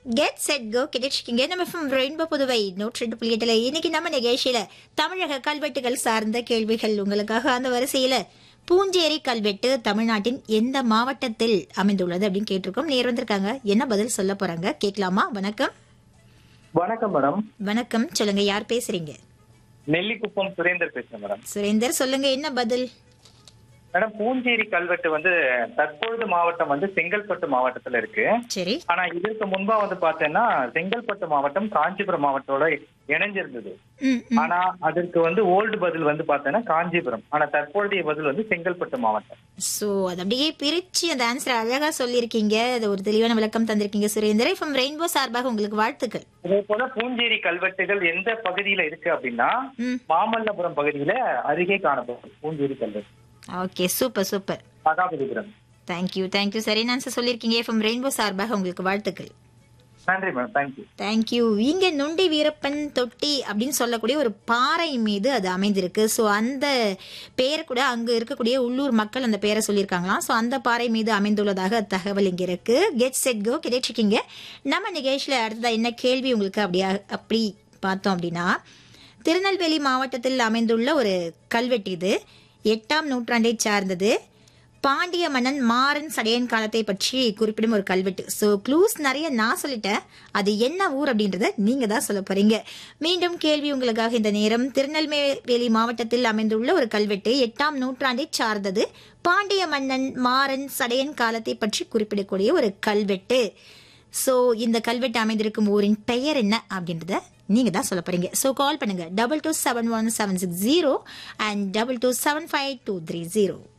Get set go கிடைச்சிருக்கீங்க நம்ம from rainbow Puduvai நூற்றி ரெண்டு புள்ளி எட்டுல இன்னைக்கு நம்ம நிகழ்ச்சியில தமிழக கல்வெட்டுகள் சார்ந்த கேள்விகள் உங்களுக்காக அந்த வரிசையில பூஞ்சேரி கல்வெட்டு தமிழ்நாட்டின் எந்த மாவட்டத்தில் அமைந்துள்ளது அப்படின்னு கேட்டிருக்கோம் நேர் வந்திருக்காங்க என்ன பதில் சொல்ல போறாங்க கேட்கலாமா வணக்கம் வணக்கம் மேடம் வணக்கம் சொல்லுங்க யார் பேசுறீங்க நெல்லிக்குப்பம் சுரேந்தர் பேசுறேன் மேடம் சுரேந்தர் சொல்லுங்க என்ன பதில் மேடம் பூஞ்சேரி கல்வெட்டு வந்து தற்பொழுது மாவட்டம் வந்து செங்கல்பட்டு மாவட்டத்துல இருக்கு சரி ஆனா இதற்கு முன்பா வந்து பார்த்தேன்னா செங்கல்பட்டு மாவட்டம் காஞ்சிபுரம் மாவட்டத்தோட இணைஞ்சிருந்தது ம், ம். ஆனா அதற்கு வந்து ஓல்டு பதில் வந்து பார்த்தேன்னா காஞ்சிபுரம் ஆனா தற்பொழுதைய பதில் வந்து செங்கல்பட்டு மாவட்டம் சோ அது அப்படியே பிரிச்சு அந்த ஆன்சர் அழகா சொல்லியிருக்கீங்க அது ஒரு தெளிவான விளக்கம் தந்திருக்கீங்க சுரேந்தர் ஃப்ரம் ரெயின்போ சார்பாக உங்களுக்கு வாழ்த்துக்கள் இதே போல பூஞ்சேரி கல்வெட்டுகள் எந்த பகுதியில இருக்கு அப்படின்னா ம். மாமல்லபுரம் பகுதியில அருகே காணப்படும் பூஞ்சேரி கல்வெட்டு okay super super Mahabalipuram thank you thank you சரியான ஆன்சர் சொல்லியிருக்கீங்க எஃப்எம் ரெயின்போ சார்பாக உங்களுக்கு வாழ்த்துக்கள் நன்றி மேடம் தேங்க்யூ தேங்க்யூ இங்க நொண்டி வீரப்பன் தொட்டி அப்படின்னு சொல்லக்கூடிய ஒரு பாறை மீது அது அமைந்திருக்கு ஸோ அந்த பெயர் கூட அங்க இருக்கக்கூடிய உள்ளூர் மக்கள் அந்த பெயரை சொல்லியிருக்காங்களாம் ஸோ அந்த பாறை மீது அமைந்துள்ளதாக தகவல் இங்க இருக்கு கெட் செட் கோ கிடைச்சிருக்கீங்க நம்ம நிகழ்ச்சியில அடுத்ததா என்ன கேள்வி உங்களுக்கு அப்படியா அப்படி பார்த்தோம் அப்படின்னா திருநெல்வேலி மாவட்டத்தில் அமைந்துள்ள ஒரு கல்வெட்டு இது எட்டாம் நூற்றாண்டை சார்ந்தது பாண்டிய மன்னன் மாறன் சடையன் காலத்தை பற்றி குறிப்பிடும் ஒரு கல்வெட்டு ஸோ க்ளூஸ் நிறைய நான் சொல்லிட்டேன் அது என்ன ஊர் அப்படின்றத நீங்க தான் சொல்ல போறீங்க மீண்டும் கேள்வி உங்களுக்காக இந்த நேரம் திருநெல்வேலி மாவட்டத்தில் அமைந்துள்ள ஒரு கல்வெட்டு எட்டாம் நூற்றாண்டை சார்ந்தது பாண்டிய மன்னன் மாறன் சடையன் காலத்தை பற்றி குறிப்பிடக்கூடிய ஒரு கல்வெட்டு ஸோ இந்த கல்வெட்டு அமைந்திருக்கும் ஊரின் பெயர் என்ன அப்படின்றத நீங்க தான் சொல்ல போறீங்க ஸோ கால் பண்ணுங்க double two seven one seven six zero and double two seven five two three zero